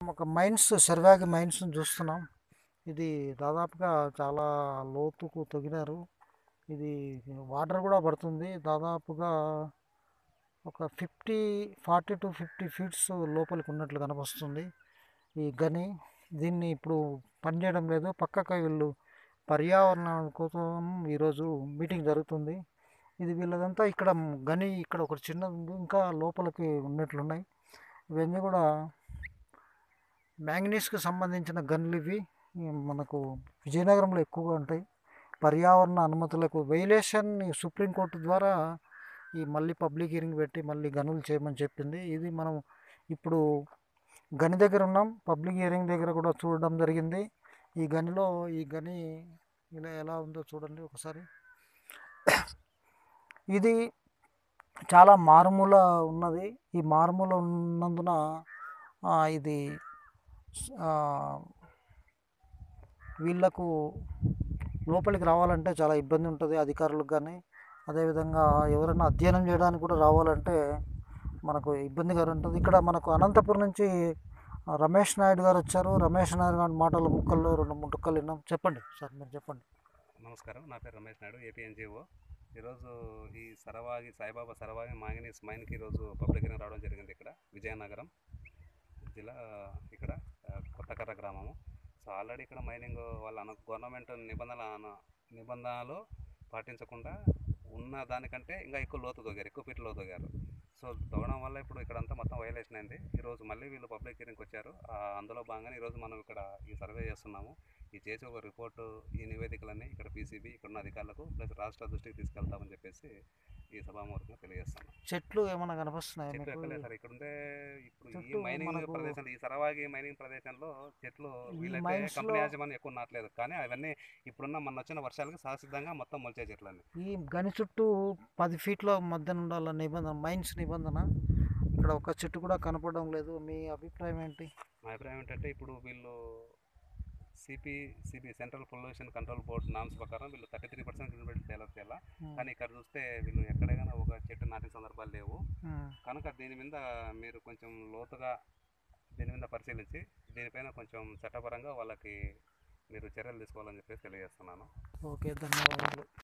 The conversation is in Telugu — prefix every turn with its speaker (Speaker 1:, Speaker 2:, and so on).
Speaker 1: ఒక మైన్స్ సర్వాగి మైన్స్ చూస్తున్నాం ఇది దాదాపుగా చాలా లోతుకు తొగినారు ఇది వాటర్ కూడా పడుతుంది దాదాపుగా ఒక fifty forty to fifty feets లోపలికి ఉన్నట్లు కనిపిస్తుంది ఈ గని దీన్ని ఇప్పుడు పనిచేయడం లేదు పక్కకు వీళ్ళు పర్యావరణం కోసం ఈరోజు మీటింగ్ జరుగుతుంది ఇది వీళ్ళదంతా ఇక్కడ గని ఇక్కడ ఒకటి చిన్నది ఉంది ఇంకా లోపలికి ఉన్నట్లున్నాయి ఇవన్నీ కూడా మ్యాంగనీస్కి సంబంధించిన గన్లు ఇవి ఈ మనకు విజయనగరంలో ఎక్కువగా ఉంటాయి పర్యావరణ అనుమతులకు వైలేషన్ సుప్రీంకోర్టు ద్వారా ఈ మళ్ళీ పబ్లిక్ హియరింగ్ పెట్టి మళ్ళీ గనులు చేయమని చెప్పింది ఇది మనం ఇప్పుడు గని దగ్గర ఉన్నాం పబ్లిక్ హియరింగ్ దగ్గర కూడా చూడడం జరిగింది ఈ గనిలో ఈ గని ఇలా ఎలా ఉందో చూడండి ఒకసారి ఇది చాలా మారుమూల ఉన్నది ఈ మారుమూల ఉన్నందున ఆ, ఇది ఆ, వీళ్ళకు లోపలికి రావాలంటే చాలా ఇబ్బంది ఉంటుంది అధికారులకు కానీ అదేవిధంగా ఎవరైనా అధ్యయనం చేయడానికి కూడా రావాలంటే మనకు ఇబ్బందిగా ఉంటుంది ఇక్కడ మనకు అనంతపురం నుంచి ఆ, రమేష్ నాయుడు గారు వచ్చారు రమేష్ నాయుడు గారి మాటల ముక్కల్లో రెండు మూడు ముక్కలు విన్నాం చెప్పండి సార్ మీరు చెప్పండి
Speaker 2: నమస్కారం నా పేరు రమేష్ నాయుడు ఏపీ ఎన్జిఓ ఈరోజు ఈ సరవాగి సాయిబాబా సరవాగి మాంగనీస్ మైన్కి ఈరోజు పబ్లిక్ హియరింగ్ రావడం జరిగింది ఇక్కడ విజయనగరం జిల్లా ఇక్కడ ఆ, కొత్తకర్ర గ్రామము సో ఆల్రెడీ ఇక్కడ మైనింగ్ వాళ్ళ అను గవర్నమెంట్ నిబంధనల అను- నిబంధనలు పాటించకుండా ఉన్న దానికంటే ఇంకా ఎక్కువ లోతు తొగారు ఎక్కువ ఫీట్ లోతు తొగారు సో తవ్వడం వల్ల ఇప్పుడు ఇక్కడంతా మొత్తం వైలేషన్ అయింది ఈరోజు మళ్ళీ వీళ్ళు పబ్లిక్ హియరింగ్కి వచ్చారు ఆ, అందులో భాగంగానే ఈరోజు మనం ఇక్కడ ఈ సర్వే చేస్తున్నాము ఈ చేసి ఒక రిపోర్టు ఈ నివేదికలన్నీ ఇక్కడ పీసీబీ ఇక్కడ ఉన్న అధికారులకు ప్లస్ రాష్ట్ర దృష్టికి తీసుకెళ్తామని చెప్పేసి ఈ సభాముఖంగా తెలియజేస్తాను
Speaker 1: చెట్లు ఏమైనా కనిపిస్తున్నాయి
Speaker 2: చెట్లు
Speaker 1: మీకు
Speaker 2: ఎక్కలేదు సార్ ఇక్కడ ఉండే ఇప్పుడు ఈ
Speaker 1: చెట్లు
Speaker 2: మైనింగ్
Speaker 1: మనకు-
Speaker 2: ప్రదేశంలో ఈ సరవాగి మైనింగ్ ప్రదేశంలో చెట్లు
Speaker 1: ఈ
Speaker 2: వీలైతే
Speaker 1: mines
Speaker 2: కంపెనీ
Speaker 1: లో-
Speaker 2: యాజమాన్యం ఎక్కువ నాటలేదు కానీ అవన్నీ ఇప్పుడున్న మొన్న వచ్చిన వర్షాలకి సహసిద్ధంగా మొత్తం మొలిచే చెట్లన్నీ
Speaker 1: ఈ గని చుట్టూ పది ఫీట్ల మధ్యన ఉండాల నిబంధన మైన్స్ నిబంధన ఇక్కడ ఒక చెట్టు కూడా కనపడడం లేదు మీ అభిప్రాయం ఏంటి
Speaker 2: మా అభిప్రాయం ఏంటంటే ఇప్పుడు వీళ్ళు CP CB central pollution control board norms ప్రకారం వీళ్ళు థర్టీ త్రీ పర్సెంట్ డెవలప్ చేయాలి
Speaker 1: ఉమ్,
Speaker 2: కానీ ఇక్కడ చూస్తే వీళ్ళు ఎక్కడైనా ఒక చెట్టు నాటిన సందర్భాలు లేవు
Speaker 1: ఉమ్,
Speaker 2: కనుక దీని మీద మీరు కొంచెం లోతుగా దీని మీద పరిశీలించి దీనిపైన కొంచెం చట్టపరంగా వాళ్ళకి మీరు చర్యలు తీసుకోవాలని చెప్పేసి తెలియజేస్తున్నాను
Speaker 1: ఓకే ధన్యవాదాలు